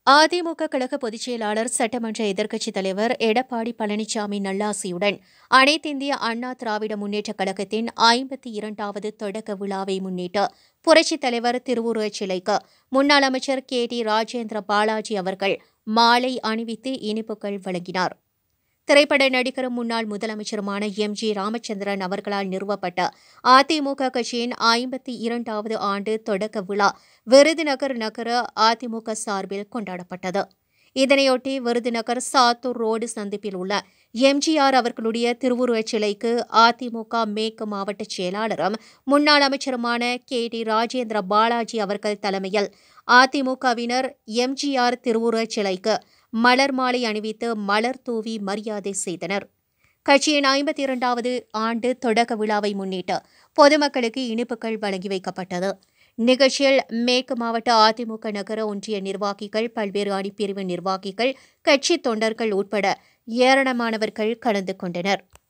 அதிமுக கழக பொதுச் செயலாளர் சட்டமன்ற எதிர்க்கட்சித் தலைவர் எடப்பாடி பழனிசாமி நல்லாசியுடன் அனைத்திந்திய அண்ணா திராவிட முன்னேற்றக் கழகத்தின் ஐம்பத்தி இரண்டாவது தொடக்க விழாவை முன்னிட்டு புரட்சித் தலைவர் திருவுருவச் சிலைக்கு முன்னாள் அமைச்சர் கே டி ராஜேந்திர பாலாஜி அவர்கள் மாலை அணிவித்து இனிப்புகள் வழங்கினார் திரைப்பட நடிகரும் முன்னாள் முதலமைச்சருமான எம் ஜி ராமச்சந்திரன் அவர்களால் நிறுவப்பட்ட அதிமுக கட்சியின் ஐம்பத்தி இரண்டாவது ஆண்டு தொடக்க விழா விருதுநகர் நகர அதிமுக சார்பில் கொண்டாடப்பட்டது இதனையொட்டி விருதுநகர் சாத்தூர் ரோடு சந்திப்பில் உள்ள எம்ஜிஆர் அவர்களுடைய திருவுருவச் சிலைக்கு அதிமுக மேற்கு மாவட்ட செயலாளரும் முன்னாள் அமைச்சருமான கே டி ராஜேந்திர பாலாஜி அவர்கள் தலைமையில் அதிமுகவினர் எம்ஜிஆர் திருவுருவச் சிலைக்கு மலர் மாலை அணிவித்து மலர் தூவி மரியாதை செய்தனர் கட்சியின் ஐம்பத்தி இரண்டாவது ஆண்டு தொடக்க விழாவை முன்னிட்டு பொதுமக்களுக்கு இனிப்புகள் வழங்கி வைக்கப்பட்டது நிகழ்ச்சியில் மேற்கு மாவட்ட அதிமுக நகர ஒன்றிய நிர்வாகிகள் பல்வேறு அணிப்பிரிவு நிர்வாகிகள் கட்சி தொண்டர்கள் உட்பட ஏராளமானவர்கள் கலந்து கொண்டனர்